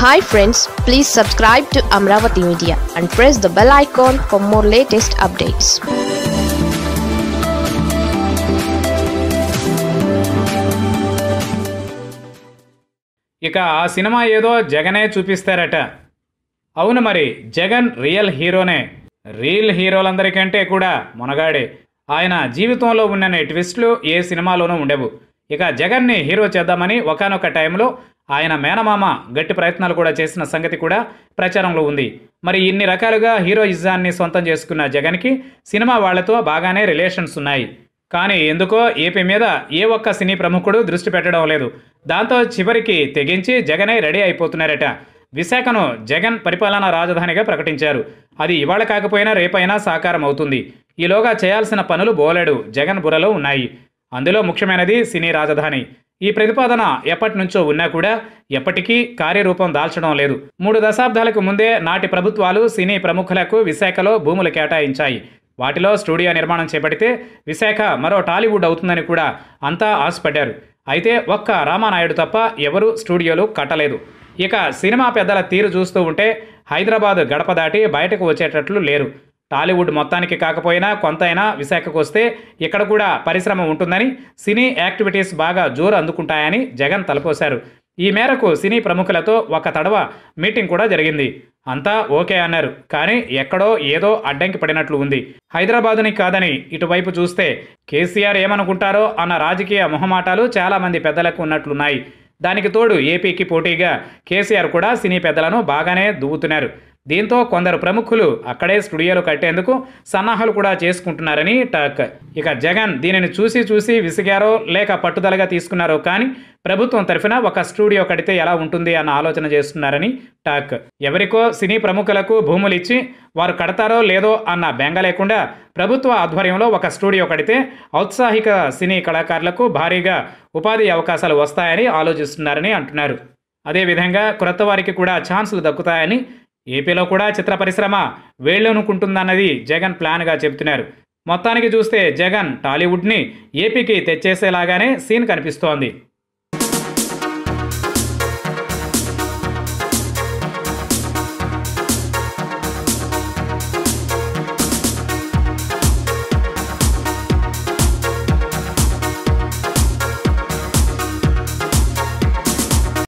hi friends please subscribe to Amaravati media and press the bell icon for more latest updates ఇక ఆ cinema ఏదో జగనే చూపిస్తారట అవును మరి జగన్ రియల్ హీరోనే రియల్ హీరోలందరికంటే కూడా మునగాడే ఆయన జీవితంలో ఉన్న ట్విస్టులు ఏ సినిమాలోనూ ఉండవు ఇక జగన్ని హీరో చేద్దామని ఒకానొక టైంలో ఆయన మేనమామ గట్టి ప్రయత్నాలు కూడా చేసిన సంగతి కూడా ప్రచారంలో ఉంది మరి ఇన్ని రకాలుగా హీరోయిజాన్ని సొంతం చేసుకున్న జగన్కి సినిమా వాళ్లతో బాగానే రిలేషన్స్ ఉన్నాయి కానీ ఎందుకో ఏపీ మీద ఏ ఒక్క సినీ ప్రముఖుడు దృష్టి పెట్టడం లేదు దాంతో చివరికి తెగించి జగనే రెడీ అయిపోతున్నారట విశాఖను జగన్ పరిపాలనా రాజధానిగా ప్రకటించారు అది ఇవాళ కాకపోయినా రేపైనా సాకారం అవుతుంది ఈలోగా చేయాల్సిన పనులు బోలెడు జగన్ బుర్రలో ఉన్నాయి అందులో ముఖ్యమైనది సినీ రాజధాని ఈ ప్రతిపాదన ఎప్పటి నుంచో ఉన్నా కూడా ఎప్పటికీ కార్యరూపం దాల్చడం లేదు మూడు దశాబ్దాలకు ముందే నాటి ప్రభుత్వాలు సినీ ప్రముఖులకు విశాఖలో భూములు కేటాయించాయి వాటిలో స్టూడియో నిర్మాణం చేపడితే విశాఖ మరో టాలీవుడ్ అవుతుందని కూడా అంతా ఆశపడ్డారు అయితే ఒక్క రామానాయుడు తప్ప ఎవరూ స్టూడియోలు కట్టలేదు ఇక సినిమా పెద్దల తీరు చూస్తూ ఉంటే హైదరాబాద్ గడప దాటి బయటకు వచ్చేటట్లు లేరు టాలీవుడ్ మొత్తానికి కాకపోయినా కొంతైనా విశాఖకు వస్తే ఇక్కడ కూడా పరిశ్రమ ఉంటుందని సినీ యాక్టివిటీస్ బాగా జోరు అందుకుంటాయని జగన్ తలపోశారు ఈ మేరకు సినీ ప్రముఖులతో ఒక తడవ మీటింగ్ కూడా జరిగింది అంతా ఓకే అన్నారు కానీ ఎక్కడో ఏదో అడ్డంకి పడినట్లు ఉంది హైదరాబాదుని కాదని ఇటువైపు చూస్తే కేసీఆర్ ఏమనుకుంటారో అన్న రాజకీయ మొహమాటాలు చాలామంది పెద్దలకు ఉన్నట్లున్నాయి దానికి తోడు ఏపీకి పోటీగా కేసీఆర్ కూడా సినీ పెద్దలను బాగానే దువ్వుతున్నారు దీంతో కొందరు ప్రముఖులు అక్కడే స్టూడియోలు కట్టేందుకు సన్నాహాలు కూడా చేసుకుంటున్నారని టాక్ ఇక జగన్ దీనిని చూసి చూసి విసిగారో లేక పట్టుదలగా తీసుకున్నారో కానీ ప్రభుత్వం తరఫున ఒక స్టూడియో కడితే ఎలా ఉంటుంది అన్న ఆలోచన చేస్తున్నారని టాక్ ఎవరికో సినీ ప్రముఖులకు భూములు ఇచ్చి వారు కడతారో లేదో అన్న బెంగ లేకుండా ప్రభుత్వ ఆధ్వర్యంలో ఒక స్టూడియో కడితే ఔత్సాహిక సినీ కళాకారులకు భారీగా ఉపాధి అవకాశాలు వస్తాయని ఆలోచిస్తున్నారని అంటున్నారు అదేవిధంగా క్రొత్త వారికి కూడా ఛాన్సులు దక్కుతాయని ఏపీలో కూడా చిత్ర పరిశ్రమ వేళ్ళనుకుంటుందన్నది జగన్ ప్లాన్గా చెబుతున్నారు మొత్తానికి చూస్తే జగన్ టాలీవుడ్ని ఏపీకి తెచ్చేసేలాగానే సీన్ కనిపిస్తోంది